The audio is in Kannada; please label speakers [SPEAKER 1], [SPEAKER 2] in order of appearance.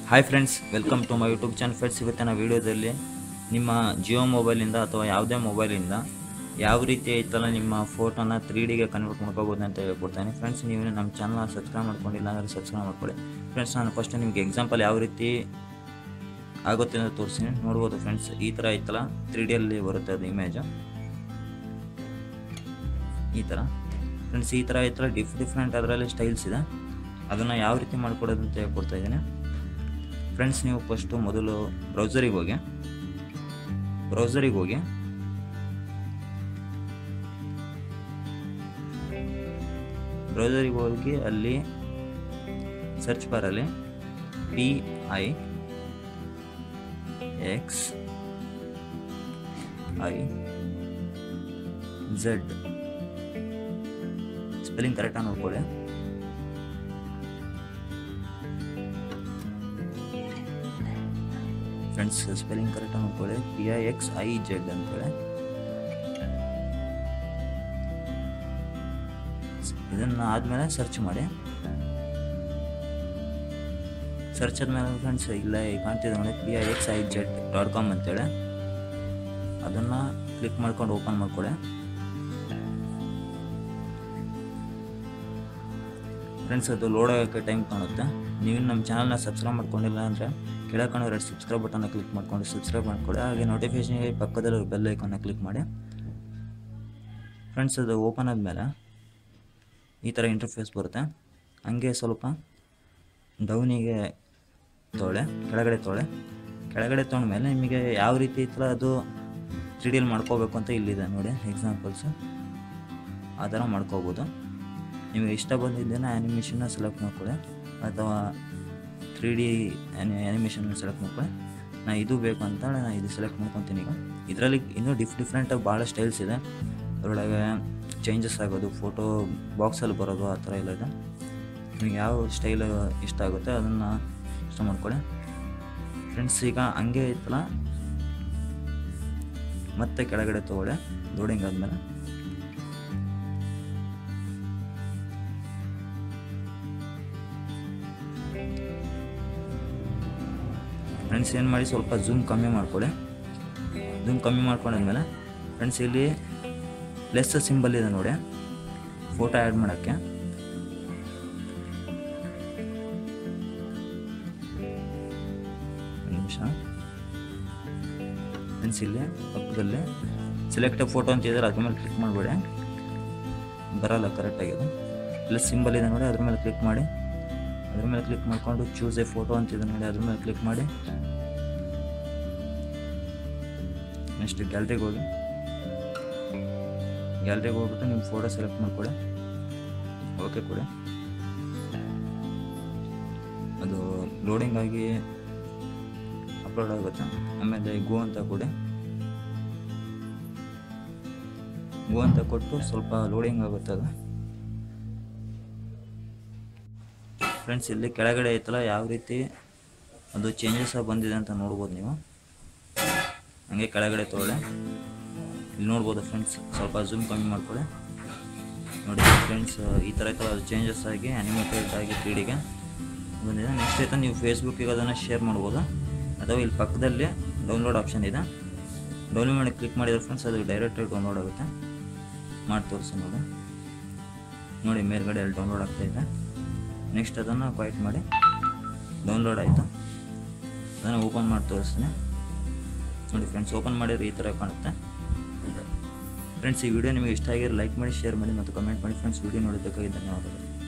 [SPEAKER 1] hi friends welcome to my YouTube channel friends ಇವತ್ತಿನ ವೀಡಿಯೋದಲ್ಲಿ ನಿಮ್ಮ ಜಿಯೋ ಮೊಬೈಲಿಂದ ಅಥವಾ ಯಾವುದೇ ಮೊಬೈಲಿಂದ ಯಾವ ರೀತಿ ಐತಲ್ಲ ನಿಮ್ಮ ಫೋಟೋನ ತ್ರೀ ಡಿಗೆ ಕನ್ವರ್ಟ್ ಮಾಡ್ಕೋಬೋದು ಅಂತ ಹೇಳ್ಕೊಡ್ತಾನೆ ಫ್ರೆಂಡ್ಸ್ ನೀವು ನಮ್ಮ ಚಾನಲ್ ಸಬ್ಸ್ಕ್ರೈಬ್ ಮಾಡ್ಕೊಂಡಿಲ್ಲ ಅಂದರೆ ಸಬ್ಸ್ಕ್ರೈಬ್ ಮಾಡ್ಕೊಳ್ಳಿ ಫ್ರೆಂಡ್ಸ್ ನಾನು ಫಸ್ಟ್ ನಿಮಗೆ ಎಕ್ಸಾಂಪಲ್ ಯಾವ ರೀತಿ ಆಗುತ್ತೆ ಅಂತ ತೋರಿಸ್ತೀನಿ ನೋಡ್ಬೋದು ಫ್ರೆಂಡ್ಸ್ ಈ ಥರ ಐತಲ್ಲ ತ್ರೀ ಡಿಯಲ್ಲಿ ಬರುತ್ತೆ ಅದು ಇಮೇಜು ಈ ಥರ ಫ್ರೆಂಡ್ಸ್ ಈ ಥರ ಐತಲ್ಲ ಡಿಫ್ ಡಿಫ್ರೆಂಟ್ ಅದರಲ್ಲಿ ಸ್ಟೈಲ್ಸ್ ಇದೆ ಅದನ್ನು ಯಾವ ರೀತಿ ಮಾಡ್ಕೊಡೋದು ಅಂತ ಹೇಳ್ಕೊಡ್ತಾ ಇದ್ದೀನಿ ಫ್ರೆಂಡ್ಸ್ ನೀವು ಫಸ್ಟು ಮೊದಲು ಬ್ರೌಸರಿಗೆ ಹೋಗಿ ಬ್ರೌಸರಿಗೆ ಹೋಗಿ ಬ್ರೌಸರಿಗೆ ಹೋಗಿ ಅಲ್ಲಿ ಸರ್ಚ್ ಬಾರಲ್ಲಿ P I X I Z spelling ಕರೆಕ್ಟಾಗಿ ನೋಡ್ಕೊಳ್ಳಿ ಫ್ರೆಂಡ್ಸ್ ಸ್ಪೆಲ್ಲಿಂಗ್ ಕರೆಕ್ಟಾಗಿ ನೋಡ್ಕೊಳ್ಳಿ P I X I Z ಅಂತೇಳಿ ಇದನ್ನು ಆದಮೇಲೆ ಸರ್ಚ್ ಮಾಡಿ ಸರ್ಚ್ ಆದಮೇಲೆ ಫ್ರೆಂಡ್ಸ್ ಇಲ್ಲ ಕಾಣ್ತಿದೆ ನೋಡಿ P I X I Z dot com ಅಂತೇಳಿ ಅದನ್ನು ಕ್ಲಿಕ್ ಮಾಡ್ಕೊಂಡು ಓಪನ್ ಮಾಡ್ಕೊಳ್ಳಿ ಫ್ರೆಂಡ್ಸ್ ಅದು ಲೋಡ್ ಆಗೋಕ್ಕೆ ಟೈಮ್ ಕಾಣುತ್ತೆ ನೀವು ನಮ್ಮ ಚಾನಲ್ನ ಸಬ್ಸ್ಕ್ರೈಬ್ ಮಾಡ್ಕೊಂಡಿಲ್ಲ ಅಂದರೆ ಕೆಳಗೆ ಕಾಣೋ ಎರಡು ಸಬ್ಸ್ಕ್ರೈಬ್ ಬಟನ್ನ ಕ್ಲಿಕ್ ಮಾಡ್ಕೊಂಡು ಸಬ್ಸ್ಕ್ರೈಬ್ ಮಾಡ್ಕೊಳ್ಳಿ ಹಾಗೆ ನೋಟಿಫಿಕೇಷನ್ಗೆ ಪಕ್ಕದಲ್ಲಿ ಬೆಲ್ ಐಕಾನ್ನ ಕ್ಲಿಕ್ ಮಾಡಿ ಫ್ರೆಂಡ್ಸ್ ಅದು ಓಪನ್ ಆದಮೇಲೆ ಈ ಥರ ಇಂಟರ್ಫೇಸ್ ಬರುತ್ತೆ ಹಂಗೆ ಸ್ವಲ್ಪ ಡೌನಿಗೆ ತೊಳೆ ಕೆಳಗಡೆ ತೊಳೆ ಕೆಳಗಡೆ ತೊಗೊಂಡ್ಮೇಲೆ ನಿಮಗೆ ಯಾವ ರೀತಿ ಈ ಥರ ಅದು ತ್ರೀ ಡಿಯಲ್ಲಿ ಮಾಡ್ಕೋಬೇಕು ಅಂತ ಇಲ್ಲಿದೆ ನೋಡಿ ಎಕ್ಸಾಂಪಲ್ಸು ಆ ಥರ ಮಾಡ್ಕೋಬೋದು ನಿಮಗೆ ಇಷ್ಟ ಬಂದಿದ್ದೇನೆ ಆ್ಯನಿಮೇಷನ್ನ ಸೆಲೆಕ್ಟ್ ಮಾಡ್ಕೊಳ್ಳಿ ಅಥವಾ ತ್ರೀ ಡಿ ಆ್ಯನಿಮೇಷನ್ನ ಸೆಲೆಕ್ಟ್ ಮಾಡ್ಕೊಳ್ಳಿ ನಾ ಇದು ಬೇಕು ಅಂತ ನಾನು ಇದು ಸೆಲೆಕ್ಟ್ ಮಾಡ್ಕೊತೀನಿ ಈಗ ಇದರಲ್ಲಿ ಇನ್ನೂ ಡಿಫ್ ಡಿಫ್ರೆಂಟಾಗಿ ಭಾಳ ಸ್ಟೈಲ್ಸ್ ಇದೆ ಅದರೊಳಗೆ ಚೇಂಜಸ್ ಆಗೋದು ಫೋಟೋ ಬಾಕ್ಸಲ್ಲಿ ಬರೋದು ಆ ಥರ ಎಲ್ಲ ಇದೆ ನಿಮಗೆ ಯಾವ ಸ್ಟೈಲ್ ಇಷ್ಟ ಆಗುತ್ತೆ ಅದನ್ನು ಇಷ್ಟ ಮಾಡ್ಕೊಳ್ಳಿ ಫ್ರೆಂಡ್ಸ್ ಈಗ ಹಂಗೆ ಇತ್ತಲ್ಲ ಮತ್ತೆ ಕೆಳಗಡೆ ತೊಗೊಳ್ಳಿ ಲೋಡಿಂಗ್ ಆದಮೇಲೆ ಫ್ರೆಂಡ್ಸ್ ಏನು ಮಾಡಿ ಸ್ವಲ್ಪ ಝೂಮ್ ಕಮ್ಮಿ ಮಾಡ್ಕೊಳ್ಳಿ ಝೂಮ್ ಕಮ್ಮಿ ಮಾಡ್ಕೊಂಡಾದ್ಮೇಲೆ ಫ್ರೆಂಡ್ಸ್ ಇಲ್ಲಿ ಪ್ಲಸ್ ಸಿಂಬಲ್ ಇದೆ ನೋಡಿ ಫೋಟೋ ಆ್ಯಡ್ ಮಾಡೋಕ್ಕೆ ಒಂದು ನಿಮಿಷ ಫ್ರೆಂಡ್ಸ್ ಇಲ್ಲಿ ಪಕ್ಕದಲ್ಲಿ ಸೆಲೆಕ್ಟ್ ಫೋಟೋ ಅಂತ ಇದ್ದಾರೆ ಅದ್ರ ಮೇಲೆ ಕ್ಲಿಕ್ ಮಾಡಬೇಡಿ ಬರಲ್ಲ ಕರೆಕ್ಟಾಗಿದೆ ಪ್ಲಸ್ ಸಿಂಬಲ್ ಇದೆ ನೋಡಿ ಅದ್ರ ಮೇಲೆ ಕ್ಲಿಕ್ ಮಾಡಿ ಅದ್ರ ಮೇಲೆ ಕ್ಲಿಕ್ ಮಾಡಿಕೊಂಡು ಚೂಸ್ ಎ ಫೋಟೋ ಅಂತಿದೆ ನೋಡಿ ಅದ್ರ ಮೇಲೆ ಕ್ಲಿಕ್ ಮಾಡಿ ನೆಕ್ಸ್ಟ್ ಗ್ಯಾಲ್ರಿಗೆ ಹೋಗಿ ಗ್ಯಾಲ್ರಿಗೆ ಹೋಗ್ಬಿಟ್ಟು ನಿಮ್ಮ ಫೋಟೋ ಸೆಲೆಕ್ಟ್ ಮಾಡ್ಕೊಳ್ಳಿ ಓಕೆ ಕೊಡಿ ಅದು ಲೋಡಿಂಗ್ ಆಗಿ ಅಪ್ಲೋಡ್ ಆಗುತ್ತೆ ಆಮೇಲೆ ಗೋ ಅಂತ ಕೊಡಿ ಗೋ ಅಂತ ಕೊಟ್ಟು ಸ್ವಲ್ಪ ಲೋಡಿಂಗ್ ಆಗುತ್ತೆ ಅದು ಫ್ರೆಂಡ್ಸ್ ಇಲ್ಲಿ ಕೆಳಗಡೆ ಐತಲ್ಲ ಯಾವ ರೀತಿ ಅದು ಚೇಂಜಸ್ ಬಂದಿದೆ ಅಂತ ನೋಡ್ಬೋದು ನೀವು ಹಂಗೆ ಕೆಳಗಡೆ ತೊಗೊಳ್ಳಿ ಇಲ್ಲಿ ನೋಡ್ಬೋದು ಫ್ರೆಂಡ್ಸ್ ಸ್ವಲ್ಪ ಝೂಮ್ ಕಮ್ಮಿ ಮಾಡ್ಕೊಳ್ಳಿ ನೋಡಿ ಫ್ರೆಂಡ್ಸ್ ಈ ಥರ ಐತಲ್ಲ ಅದು ಚೇಂಜಸ್ ಆಗಿ ಅನಿಮೇಟೆಡ್ ಆಗಿ ತ್ರೀ ಡಿಗೆ ಬಂದಿದೆ ನೆಕ್ಸ್ಟ್ ಆಯ್ತಾ ನೀವು ಫೇಸ್ಬುಕ್ಕಿಗೆ ಅದನ್ನು ಶೇರ್ ಮಾಡ್ಬೋದು ಅಥವಾ ಇಲ್ಲಿ ಪಕ್ಕದಲ್ಲಿ ಡೌನ್ಲೋಡ್ ಆಪ್ಷನ್ ಇದೆ ಡೌನ್ಲೋಡ್ ಮಾಡಿ ಕ್ಲಿಕ್ ಮಾಡಿದ್ರೆ ಫ್ರೆಂಡ್ಸ್ ಅದು ಡೈರೆಕ್ಟಾಗಿ ಡೌನ್ಲೋಡ್ ಆಗುತ್ತೆ ಮಾಡಿ ತೋರಿಸಿ ನೋಡಿ ನೋಡಿ ಮೇಲ್ಗಡೆ ಅಲ್ಲಿ ಡೌನ್ಲೋಡ್ ಆಗ್ತಾ ಇದೆ ನೆಕ್ಸ್ಟ್ ಅದನ್ನು ಕ್ವೈಟ್ ಮಾಡಿ ಡೌನ್ಲೋಡ್ ಆಯಿತು ಅದನ್ನು ಓಪನ್ ಮಾಡಿ ತೋರಿಸ್ತೀನಿ ನೋಡಿ ಫ್ರೆಂಡ್ಸ್ ಓಪನ್ ಮಾಡಿದ್ರೆ ಈ ಥರ ಕಾಣುತ್ತೆ ಫ್ರೆಂಡ್ಸ್ ಈ ವಿಡಿಯೋ ನಿಮಗೆ ಇಷ್ಟ ಆಗಿರೋ ಲೈಕ್ ಮಾಡಿ ಶೇರ್ ಮಾಡಿ ಮತ್ತು ಕಮೆಂಟ್ ಮಾಡಿ ಫ್ರೆಂಡ್ಸ್ ವಿಡಿಯೋ ನೋಡೋದಕ್ಕಾಗಿ ಧನ್ಯವಾದಗಳು